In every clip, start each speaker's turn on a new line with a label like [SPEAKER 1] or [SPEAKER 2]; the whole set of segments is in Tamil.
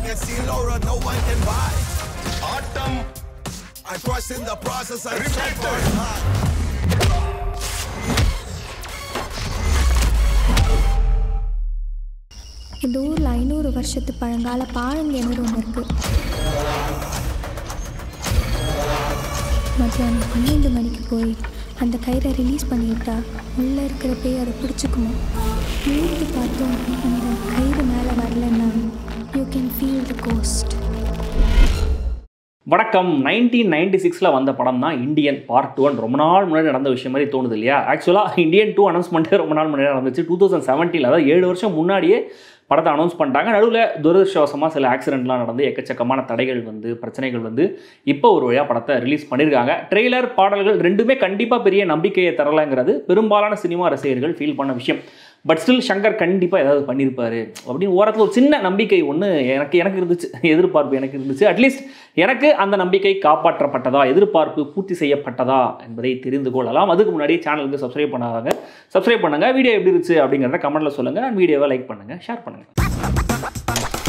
[SPEAKER 1] can seal or no one can buy.
[SPEAKER 2] Atom
[SPEAKER 1] I trust in the process and
[SPEAKER 2] Repeat
[SPEAKER 1] so
[SPEAKER 2] it.
[SPEAKER 1] high.
[SPEAKER 3] இந்த ஊரில் ஐநூறு வருஷத்து பழங்கால பாழங்கிணறு ஒன்று இருக்குது மத்தியானம் பன்னெண்டு மணிக்கு போய் அந்த கயிறை ரிலீஸ் பண்ணிவிட்டா உள்ளே இருக்கிற பேய் அதை பிடிச்சிக்குமா நிறுத்தி பார்த்தோம் அந்த கயிறு மேலே வரலன்னா you can feel the ghost
[SPEAKER 4] வணக்கம் நைன்டீன் நைன்டி சிக்ஸில் வந்த படம் தான் இந்தியன் பார்ட் ஒன் ரொம்ப நாள் முன்னாடி நடந்த விஷயம் மாதிரி தோணுது இல்லையா ஆக்சுவலாக இந்தியன் டூ அனௌன்ஸ்மெண்ட்டே ரொம்ப நாள் முன்னாடி நடந்துச்சு டூ தௌசண்ட் செவன்டீன் அதாவது ஏழு வருஷம் முன்னாடியே படத்தை அனௌன்ஸ் பண்ணிட்டாங்க நடுவில் துரதிருஷ்டவசமாக சில ஆக்சிடென்ட்லாம் நடந்து எக்கச்சக்கமான தடைகள் வந்து பிரச்சனைகள் வந்து இப்போ ஒரு வழியாக படத்தை ரிலீஸ் பண்ணியிருக்காங்க ட்ரெய்லர் பாடல்கள் ரெண்டுமே கண்டிப்பாக பெரிய நம்பிக்கையை தரலைங்கிறது பெரும்பாலான சினிமா ரசிகர்கள் ஃபீல் பண்ண விஷயம் பட் ஸ்டில் சங்கர் கண்டிப்பாக ஏதாவது பண்ணியிருப்பாரு அப்படின்னு ஓரத்தில் ஒரு சின்ன நம்பிக்கை ஒன்று எனக்கு எனக்கு இருந்துச்சு எதிர்பார்ப்பு எனக்கு இருந்துச்சு அட்லீஸ்ட் எனக்கு அந்த நம்பிக்கை காப்பாற்றப்பட்டதா எதிர்பார்ப்பு பூர்த்தி செய்யப்பட்டதா என்பதை தெரிந்து கொள்ளலாம் அதுக்கு முன்னாடி சேனலுக்கு சப்ஸ்கிரைப் பண்ணாதாங்க சப்ஸ்கிரைப் பண்ணுங்க வீடியோ எப்படி இருந்துச்சு அப்படிங்கிறத கமெண்ட்டில் சொல்லுங்கள் வீடியோவை லைக் பண்ணுங்கள் ஷேர் பண்ணுங்கள்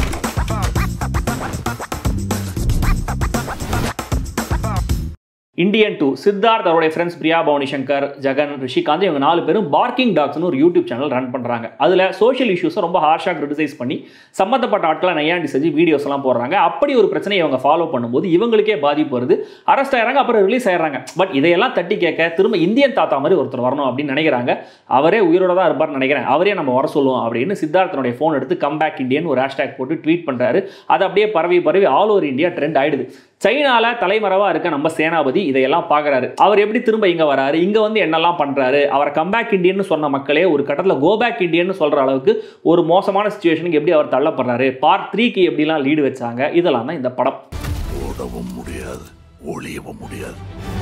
[SPEAKER 4] இந்தியன் டூ சித்தார்த் அவருடைய ஃப்ரெண்ட்ஸ் பிரியா பவானி சங்கர் ஜெகன் ரிஷிகாந்த் இவங்க நாலு பேரும் பார்க்கிங் டாக்ஸ்னு ஒரு யூடியூப் சேனல் ரன் பண்ணுறாங்க அதில் சோஷியல் இஷ்யூஸை ரொம்ப ஹார்ஷாக கிரிட்டிசைஸ் பண்ணி சம்மந்தப்பட்ட ஆட்களை நையாண்டி செஞ்சு வீடியோஸ் எல்லாம் போடுறாங்க அப்படி ஒரு பிரச்சனையை இவங்க ஃபாலோ பண்ணும்போது இவங்களுக்கே பாதிப்பு வருது அரெஸ்ட் ஆயிடுறாங்க அப்புறம் ரிலீஸ் ஆயிடுறாங்க பட் இதையெல்லாம் தட்டி கேட்க திரும்ப இந்தியன் தாத்தா மாதிரி ஒருத்தர் வரணும் அப்படின்னு நினைக்கிறாங்க அவரே உயிரோட தான் இருப்பார்னு நினைக்கிறேன் அவரே நம்ம வர சொல்லுவோம் அப்படின்னு சித்தார்த்தனுடைய ஃபோன் எடுத்து கம் பேக் இந்தியன் ஒரு ஹேஷ்டேக் போட்டு ட்வீட் பண்ணுறாரு அது அப்படியே பரவி பரவி ஆல் ஓவர் இந்தியா ட்ரெண்ட் ஆயிடுது சைனால தலைமறைவா இருக்க நம்ம சேனாபதி இதையெல்லாம் பார்க்கறாரு அவர் எப்படி திரும்ப இங்க வராரு இங்க வந்து என்னெல்லாம் பண்றாரு அவர் கம்பேக் இந்தியன்னு சொன்ன மக்களே ஒரு கட்டத்தில் கோ பேக் இந்தியன்னு சொல்ற அளவுக்கு ஒரு மோசமான சுச்சுவேஷனுக்கு எப்படி அவர் தள்ளப்படுறாரு பார்ட் த்ரீக்கு எப்படிலாம் லீடு வச்சாங்க இதெல்லாம் தான் இந்த படம்
[SPEAKER 2] ஓடவும் முடியாது ஒளியவும் முடியாது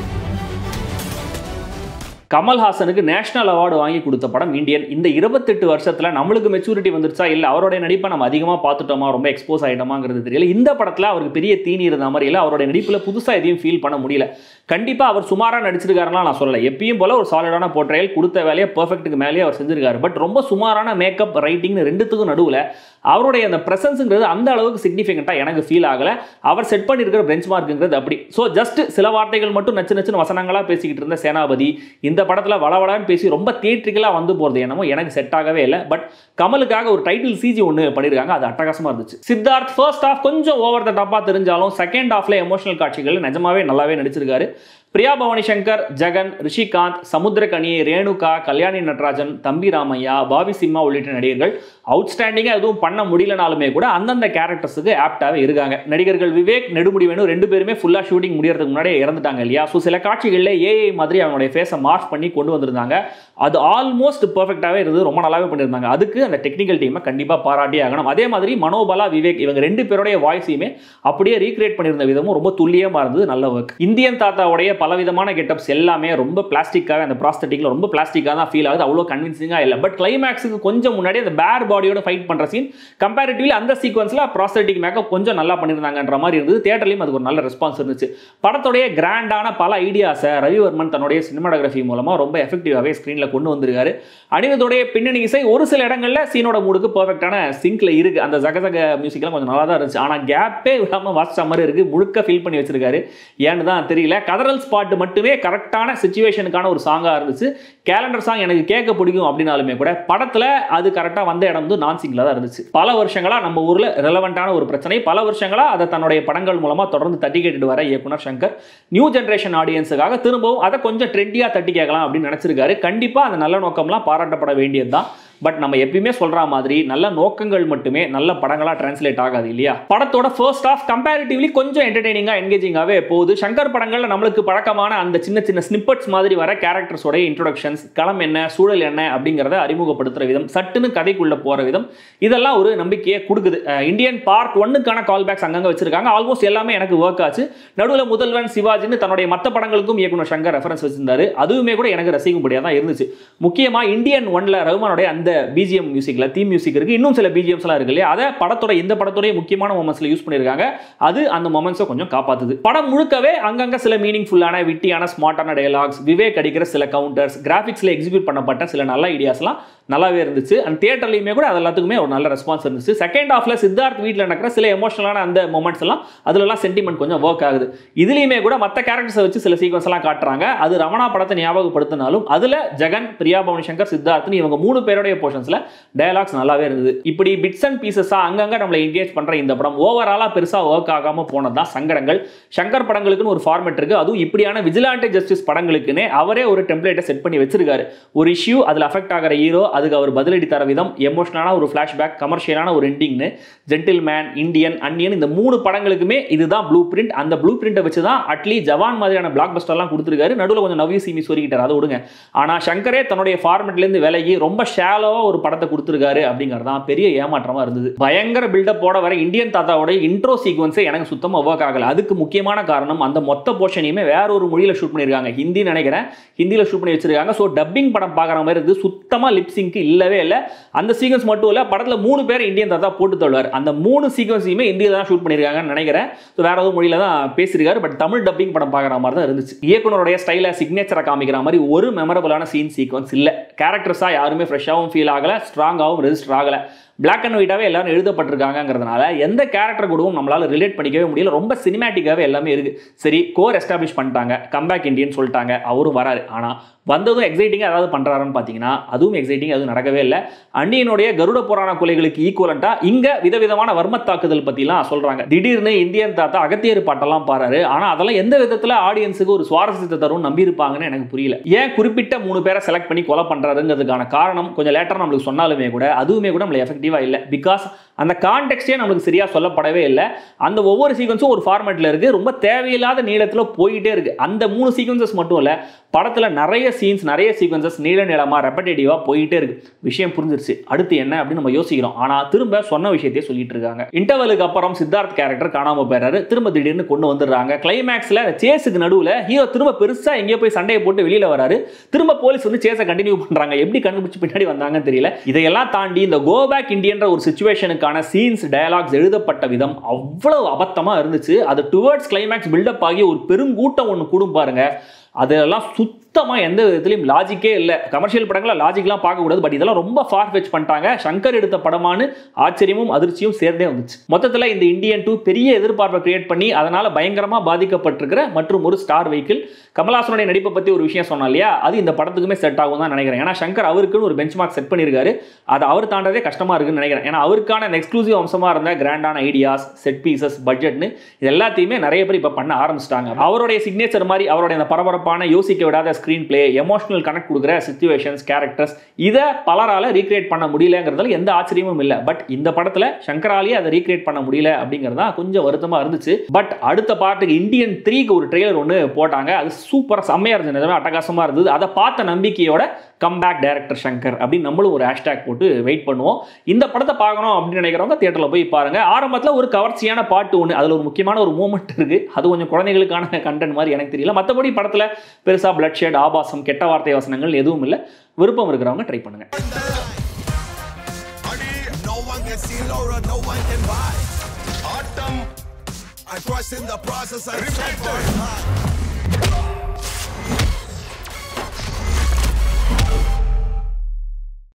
[SPEAKER 4] கமல்ஹாசனுக்கு நேஷனல் அவார்டு வாங்கி கொடுத்த படம் இந்தியன் இந்த இருபத்தெட்டு வருஷத்தில் நம்மளுக்கு மெச்சூரிட்டி வந்துருச்சா இல்லை அவருடைய நடிப்பை நம்ம அதிகமாக பார்த்துட்டோமா ரொம்ப எக்ஸ்போஸ் ஆகிட்டோமாங்கிறது தெரியல இந்த படத்தில் அவருக்கு பெரிய தீனி இருந்த மாதிரி இல்லை அவருடைய நடிப்பில் புதுசாக எதையும் ஃபீல் பண்ண முடியல கண்டிப்பாக அவர் சுமாராக நடிச்சிருக்காருலாம் நான் சொல்லலை எப்பயும் போல ஒரு சாலிடான போர்ட்ரையல் கொடுத்த வேலையை பர்ஃபெக்ட்டுக்கு மேலேயே அவர் செஞ்சிருக்காரு பட் ரொம்ப சுமாரான மேக்கப் ரைட்டிங்னு ரெண்டுத்துக்கும் நடுவில் அவருடைய அந்த ப்ரெசன்ஸுங்கிறது அந்த அளவுக்கு சிக்னிஃபிகண்ட்டாக எனக்கு ஃபீல் ஆகலை அவர் செட் பண்ணியிருக்கிற பெஞ்ச் மார்க்குங்கிறது அப்படி ஸோ ஜஸ்ட் சில வார்த்தைகள் மட்டும் நச்சு நச்சுன்னு வசனங்களாக பேசிக்கிட்டு இருந்த சேனாபதி இந்த படத்தில் வளவளன்னு பேசி ரொம்ப தியேட்ரிக்கலாக வந்து போகிறது என்னமோ எனக்கு செட் ஆகவே இல்லை பட் கமலுக்காக ஒரு டைட்டில் சிஜி ஒன்று பண்ணியிருக்காங்க அது அட்டகாசமாக இருந்துச்சு சித்தார்த் ஃபர்ஸ்ட் ஹாஃப் கொஞ்சம் ஓவர் த டாப்பாக தெரிஞ்சாலும் செகண்ட் ஹாஃப்ல எமோஷனல் காட்சிகள் நிஜமாவே நல்லாவே நடிச்சிருக்காரு பிரியா பவானி சங்கர் ஜெகன் ரிஷிகாந்த் சமுத்திரகனி ரேணுகா கல்யாணி நடராஜன் தம்பி ராமையா பாபி சிம்மா உள்ளிட்ட நடிகர்கள் அவுட்ஸ்டாண்டிங்காக எதுவும் பண்ண முடியலனாலுமே கூட அந்தந்த கேரக்டர்ஸுக்கு ஆப்டாகவே இருக்காங்க நடிகர்கள் விவேக் நெடுமுடி வேணும் ரெண்டு பேருமே ஃபுல்லாக ஷூட்டிங் முடியறதுக்கு முன்னாடியே இறந்துட்டாங்க இல்லையா ஸோ சில காட்சிகளில் ஏஐ மாதிரி அவங்களுடைய ஃபேஸை மார்க் பண்ணி கொண்டு வந்திருந்தாங்க அது ஆல்மோஸ்ட் பர்ஃபெக்டாகவே இருந்தது ரொம்ப நல்லாவே பண்ணியிருந்தாங்க அதுக்கு அந்த டெக்னிக்கல் டீமை கண்டிப்பாக பாராட்டி ஆகணும் அதே மாதிரி மனோபலா விவேக் இவங்க ரெண்டு பேருடைய வாய்ஸையுமே அப்படியே ரீக்ரியேட் பண்ணியிருந்த விதமும் ரொம்ப துல்லியமாக இருந்தது நல்ல ஒர்க் இந்தியன் தாத்தாவுடைய பலவிதமான கெட்டப்ஸ் எல்லாமே ரொம்ப பிளாஸ்டிக்காக அந்த ப்ராஸ்தட்டிக்கில் ரொம்ப பிளாஸ்டிக்காக தான் ஃபீல் ஆகுது அவ்வளோ கன்வின்சிங்காக இல்லை பட் கிளைமேக்ஸுக்கு கொஞ்சம் முன்னாடி அந்த பேர் பாடியோட ஃபைட் பண்ணுற சீன் கம்பேரிட்டிவ்லி அந்த சீக்வன்ஸில் ப்ராஸ்தட்டிக் மேக்கப் கொஞ்சம் நல்லா பண்ணியிருந்தாங்கன்ற மாதிரி இருந்தது தேட்டர்லையும் அதுக்கு ஒரு நல்ல ரெஸ்பான்ஸ் இருந்துச்சு படத்துடைய கிராண்டான பல ஐடியாஸை ரவிவர்மன் தன்னுடைய சினிமாடோகிராஃபி மூலமாக ரொம்ப எஃபெக்டிவாகவே ஸ்க்ரீனில் கொண்டு வந்திருக்காரு அனிருத்தோடைய பின்னணி இசை ஒரு சில இடங்களில் சீனோட மூடுக்கு பர்ஃபெக்டான சிங்கில் இருக்குது அந்த ஜகஜக மியூசிக்லாம் கொஞ்சம் நல்லா தான் இருந்துச்சு ஆனால் கேப்பே விடாமல் வாசிச்ச மாதிரி இருக்குது முழுக்க ஃபீல் பண்ணி வச்சிருக்காரு ஏன்னு தான் தெரியல கதறல் ஸ்பாட் மட்டுமே கரெக்டான சுச்சுவேஷனுக்கான ஒரு சாங்காக இருந்துச்சு கேலண்டர் சாங் எனக்கு கேட்க பிடிக்கும் அப்படின்னாலுமே கூட படத்தில் அது கரெக்டாக வந்த இடம் வந்து நான் சிங்கில் தான் இருந்துச்சு பல வருஷங்களாக நம்ம ஊரில் ரெலவெண்ட்டான ஒரு பிரச்சனை பல வருஷங்களாக அதை தன்னுடைய படங்கள் மூலமாக தொடர்ந்து தட்டி கேட்டுட்டு வர இயக்குனர் சங்கர் நியூ ஜென்ரேஷன் ஆடியன்ஸுக்காக திரும்பவும் அதை கொஞ்சம் ட்ரெண்டியாக தட்டி கேட்கலாம் அப்படின்னு நினச்சிருக்காரு கண்டிப்பாக அந்த நல்ல நோக்கம்லாம் பாராட்டப்பட வேண்டியது தான் பட் நம்ம எப்பயுமே சொல்ற மாதிரி நல்ல நோக்கங்கள் மட்டுமே நல்ல படங்களாக டிரான்ஸ்லேட் ஆகாது இல்லையா படத்தோட ஃபர்ஸ்ட் ஆஃப் கம்பேரிட்டிவ்லி கொஞ்சம் என்டர்டெய்னிங்காக என்கேஜிங்காகவே போகுது சங்கர் படங்களில் நம்மளுக்கு பழக்கமான அந்த சின்ன சின்ன ஸ்னிப்பட்ஸ் மாதிரி வர கேரக்டர்ஸோட இன்ட்ரோடக்ஷன்ஸ் களம் என்ன சூழல் என்ன அப்படிங்கிறத அறிமுகப்படுத்துகிற விதம் சட்டுன்னு கதைக்குள்ளே போகிற விதம் இதெல்லாம் ஒரு நம்பிக்கையை கொடுக்குது அஹ் இந்தியன் பார்ட் ஒன்னுக்கான கால் பேக்ஸ் அங்கங்கே வச்சிருக்காங்க ஆல்மோஸ்ட் எல்லாமே எனக்கு ஒர்க் ஆச்சு நடுவில் முதல்வன் சிவாஜின்னு தன்னுடைய மற்ற படங்களுக்கும் இயக்குனர் சங்கர் ரெஃபரன்ஸ் வச்சிருந்தாரு அதுவுமே கூட எனக்கு ரசிக்கும்படியாக தான் இருந்துச்சு முக்கியமாக இந்தியன் ஒன்ல ரகுமானுடைய அந்த பிஜிஎம் மியூசிக்கில் தீம் மியூசிக் இருக்குது இன்னும் சில பிஜிஎம்ஸ்லாம் இருக்கு இல்லையா அதை படத்தோட இந்த படத்தோடைய முக்கியமான மொமெண்ட்ஸில் யூஸ் பண்ணியிருக்காங்க அது அந்த மொமெண்ட்ஸை கொஞ்சம் காப்பாத்துது படம் முழுக்கவே அங்கங்கே சில மீனிங்ஃபுல்லான விட்டியான ஸ்மார்ட்டான டயலாக்ஸ் விவேக் அடிக்கிற சில கவுண்டர்ஸ் கிராஃபிக்ஸில் எக்ஸிக்யூட் பண்ணப்பட்ட சில நல்ல ஐடியாஸ்லாம் நல்லாவே இருந்துச்சு அண்ட் தியேட்டர்லையுமே கூட அது எல்லாத்துக்குமே ஒரு நல்ல ரெஸ்பான்ஸ் இருந்துச்சு செகண்ட் ஹாஃப்ல சித்தார்த் வீட்டில் நடக்கிற சில எமோஷனலான அந்த மூமெண்ட்ஸ் எல்லாம் அதுலலாம் சென்டிமெண்ட் கொஞ்சம் ஒர்க் ஆகுது இதுலேயுமே கூட மற்ற கேரக்டர்ஸை வச்சு சில சீக்வன்ஸ் எல்லாம் காட்டுறாங்க அது ரமணா படத்தை ஞாபகப்படுத்தினாலும் அதுல ஜெகன் பிரியா பவனி சங்கர் சித்தார்த்னு இவங்க மூணு பேருடைய போர்ஷன்ஸ்ல டயலாக்ஸ் நல்லாவே இருந்தது இப்படி பிட்ஸ் அண்ட் பீசஸா அங்கங்க நம்மளை என்கேஜ் பண்ற இந்த படம் ஓவராலா பெருசா ஒர்க் ஆகாம போனதுதான் சங்கடங்கள் சங்கர் படங்களுக்குன்னு ஒரு ஃபார்மேட் இருக்கு அதுவும் இப்படியான விஜிலாண்டே ஜஸ்டிஸ் படங்களுக்குன்னே அவரே ஒரு டெம்ப்ளேட்டை செட் பண்ணி வச்சிருக்காரு ஒரு இஷ்யூ அதில் அஃபெக்ட் ஆகிற ஹீரோ அதுக்கு அவர் பதிலடி தர விதம் எமோஷனலான ஒரு ஃப்ளாஷ்பேக் கமர்ஷியலான ஒரு எண்டிங்னு ஜென்டில் மேன் இந்தியன் அன்னியன் இந்த மூணு படங்களுக்குமே இதுதான் ப்ளூ பிரிண்ட் அந்த ப்ளூ பிரிண்ட்டை வச்சு தான் அட்லி ஜவான் மாதிரியான பிளாக் பஸ்டர்லாம் கொடுத்துருக்காரு நடுவில் கொஞ்சம் நவ்யூ சிமி சொருகிட்டார் அதை விடுங்க ஆனால் சங்கரே தன்னுடைய ஃபார்மெட்லேருந்து விலகி ரொம்ப ஷேலோவாக ஒரு படத்தை கொடுத்துருக்காரு அப்படிங்கிறது தான் பெரிய ஏமாற்றமாக இருந்தது பயங்கர பில்டப்போட வர இந்தியன் தாத்தாவோட இன்ட்ரோ சீக்வன்ஸே எனக்கு சுத்தமாக ஒர்க் ஆகலை அதுக்கு முக்கியமான காரணம் அந்த மொத்த போர்ஷனையுமே வேற ஒரு மொழியில் ஷூட் பண்ணியிருக்காங்க ஹிந்தி நினைக்கிறேன் ஹிந்தியில் ஷூட் பண்ணி வச்சிருக்காங்க ஸோ டப்பிங் படம் பார்க்குற மாதிரி இருந்து சுத்தமாக லிப்ஸிங்க்கு இல்லவே இல்லை அந்த சீக்வன்ஸ் மட்டும் இல்லை படத்தில் மூணு பேர் இந்தியன் தாத்தா போட்டு தள்ளுவார் அந்த மூணு சீக்வன்ஸையுமே இந்தியில் தான் ஷூட் பண்ணியிருக்காங்கன்னு நினைக்கிறேன் ஸோ வேற ஏதோ மொழியில் தான் பேசியிருக்காரு பட் தமிழ் டப்பிங் படம் பார்க்குற மாதிரி தான் இருந்துச்சு இயக்குனருடைய ஸ்டைலை சிக்னேச்சரை காமிக்கிற மாதிரி ஒரு மெமரபுளான சீன் சீக்வன்ஸ் இல்லை கேரக்டர்ஸாக யாருமே ஃப்ரெஷ்ஷாகவும் ஃபீல் ஆகலை ஸ்ட்ராங்காகவும் ரெஜிஸ்டர் ஆகலை பிளாக் அண்ட் ஒயிட்டாகவே எல்லாரும் எழுதப்பட்டிருக்காங்கிறதுனால எந்த கேரக்டர் கூடவும் நம்மளால ரிலேட் பண்ணிக்கவே முடியல ரொம்ப சினிமேட்டிக்காகவே எல்லாமே இருக்கு சரி கோர் எஸ்டாப்ளிஷ் பண்ணிட்டாங்க கம்பேக் இண்டியன் சொல்லிட்டாங்க அவரும் வராரு ஆனால் வந்ததும் எக்ஸைட்டிங்காக ஏதாவது பண்ணுறாருன்னு பார்த்தீங்கன்னா அதுவும் எக்ஸைட்டிங் அதுவும் நடக்கவே இல்லை அன்னியனுடைய கருட புராண கொலைகளுக்கு ஈக்குவலண்ட்டாக இங்கே விதவிதமான வர்ம தாக்குதல் பற்றிலாம் சொல்கிறாங்க திடீர்னு இந்தியன் தாத்தா அகத்தியர் பாட்டெல்லாம் பாடுறாரு ஆனால் அதெல்லாம் எந்த விதத்தில் ஆடியன்ஸுக்கு ஒரு சுவாரஸ்யத்தை தரும் நம்பியிருப்பாங்கன்னு எனக்கு புரியல ஏன் குறிப்பிட்ட மூணு பேரை செலக்ட் பண்ணி கொலை பண்ணுறாருங்கிறதுக்கான காரணம் கொஞ்சம் லேட்டராக நம்மளுக்கு சொன்னாலுமே கூட அதுவுமே கூட நம்மளை எஃபெக்டிவாக இல்லை பிகாஸ் அந்த கான்டெக்ஸ்டே நம்மளுக்கு சரியாக சொல்லப்படவே இல்லை அந்த ஒவ்வொரு சீக்வன்ஸும் ஒரு ஃபார்மேட்டில் இருக்குது ரொம்ப தேவையில்லாத நீளத்தில் போயிட்டே இருக்குது அந்த மூணு சீக்வன்சஸ் மட்டும் இல்லை படத்தில் நிறைய சீன்ஸ் நிறைய சீக்வன்சஸ் நீள நீளமாக ரெப்படேட்டிவாக போயிட்டே இருக்கு விஷயம் புரிஞ்சிருச்சு அடுத்து என்ன அப்படின்னு நம்ம யோசிக்கிறோம் ஆனால் திரும்ப சொன்ன விஷயத்தையே சொல்லிட்டு இருக்காங்க இன்டர்வலுக்கு அப்புறம் சித்தார்த் கேரக்டர் காணாமல் போயிடுறாரு திரும்ப திடீர்னு கொண்டு வந்துடுறாங்க கிளைமேக்ஸில் சேஸுக்கு நடுவில் ஹீரோ திரும்ப பெருசாக எங்கேயோ போய் சண்டையை போட்டு வெளியில் வராரு திரும்ப போலீஸ் வந்து சேஸை கண்டினியூ பண்ணுறாங்க எப்படி கண்டுபிடிச்சு பின்னாடி வந்தாங்கன்னு தெரியல இதையெல்லாம் தாண்டி இந்த கோ பேக் இண்டியன்ற ஒரு சுச்சுவேஷனுக்கான சீன்ஸ் டயலாக்ஸ் எழுதப்பட்ட விதம் அவ்வளவு அபத்தமாக இருந்துச்சு அது டுவர்ட்ஸ் கிளைமேக்ஸ் பில்டப் ஆகி ஒரு பெருங்கூட்டம் ஒன்று கூடும் பாருங்க அதெல்லாம் சுத்தமாக எந்த விதத்துலையும் லாஜிக்கே இல்லை கமர்ஷியல் படங்களை லாஜிக்லாம் பார்க்கக்கூடாது பட் இதெல்லாம் ரொம்ப ஃபார் ஃபெச் பண்ணிட்டாங்க சங்கர் எடுத்த படமானு ஆச்சரியமும் அதிர்ச்சியும் சேர்ந்தே வந்துச்சு மொத்தத்தில் இந்த இந்தியன் டூ பெரிய எதிர்பார்ப்பை கிரியேட் பண்ணி அதனால் பயங்கரமாக பாதிக்கப்பட்டிருக்கிற மற்றும் ஒரு ஸ்டார் வெஹிக்கிள் கமலாசனுடைய நடிப்பை பற்றி ஒரு விஷயம் சொன்னா இல்லையா அது இந்த படத்துக்குமே செட் ஆகும் தான் நினைக்கிறேன் ஏன்னா சங்கர் அவருக்குன்னு ஒரு பெஞ்ச் மார்க் செட் பண்ணியிருக்காரு அது அவர் தாண்டதே கஷ்டமாக இருக்குன்னு நினைக்கிறேன் ஏன்னா அவருக்கான எக்ஸ்க்ளூசிவ் அம்சமாக இருந்த கிராண்டான ஐடியாஸ் செட் பீசஸ் பட்ஜெட்னு இது எல்லாத்தையுமே நிறைய பேர் இப்போ பண்ண ஆரம்பிச்சிட்டாங்க அவருடைய சிக்னேச்சர் மாதிரி அவருடைய அந்த பரபரப்பான யோசிக்க விடாத ஸ்க்ரீன் பிளே எமோஷனல் கனெக்ட் கொடுக்குற சுச்சுவேஷன்ஸ் கேரக்டர்ஸ் இதை பலரால் ரீக்ரியேட் பண்ண முடியலங்கிறதுல எந்த ஆச்சரியமும் இல்லை பட் இந்த படத்தில் சங்கராலேயே அதை ரீக்ரியேட் பண்ண முடியல அப்படிங்கிறது தான் கொஞ்சம் வருத்தமாக இருந்துச்சு பட் அடுத்த பாட்டுக்கு இந்தியன் த்ரீக்கு ஒரு ட்ரெய்லர் ஒன்று போட்டாங்க அது சூப்பராக செம்மையாக இருந்தது நிஜமே அட்டகாசமாக இருந்தது அதை பார்த்த நம்பிக்கையோட கம்பேக் டைரக்டர் சங்கர் அப்படின்னு நம்மளும் ஒரு ஹேஷ்டேக் போட்டு வெயிட் பண்ணுவோம் இந்த படத்தை பார்க்கணும் அப்படின்னு நினைக்கிறவங்க தியேட்டரில் போய் பாருங்க ஆரம்பத்தில் ஒரு கவர்ச்சியான பாட்டு ஒன்று அதில் ஒரு முக்கியமான ஒரு மூமெண்ட் இருக்கு அது கொஞ்சம் குழந்தைகளுக்கான கண்டென்ட் மாதிரி எனக்கு தெரியல மற்றபடி படத்தில் பெருசாக பிளட் ஷேட் ஆபாசம் கெட்ட வார்த்தை வசனங்கள் எதுவும் இல்லை விருப்பம் இருக்கிறவங்க ட்ரை பண்ணுங்க
[SPEAKER 1] No one can see Laura, no one can buy.
[SPEAKER 2] Atom
[SPEAKER 1] I trust in the process I set for high.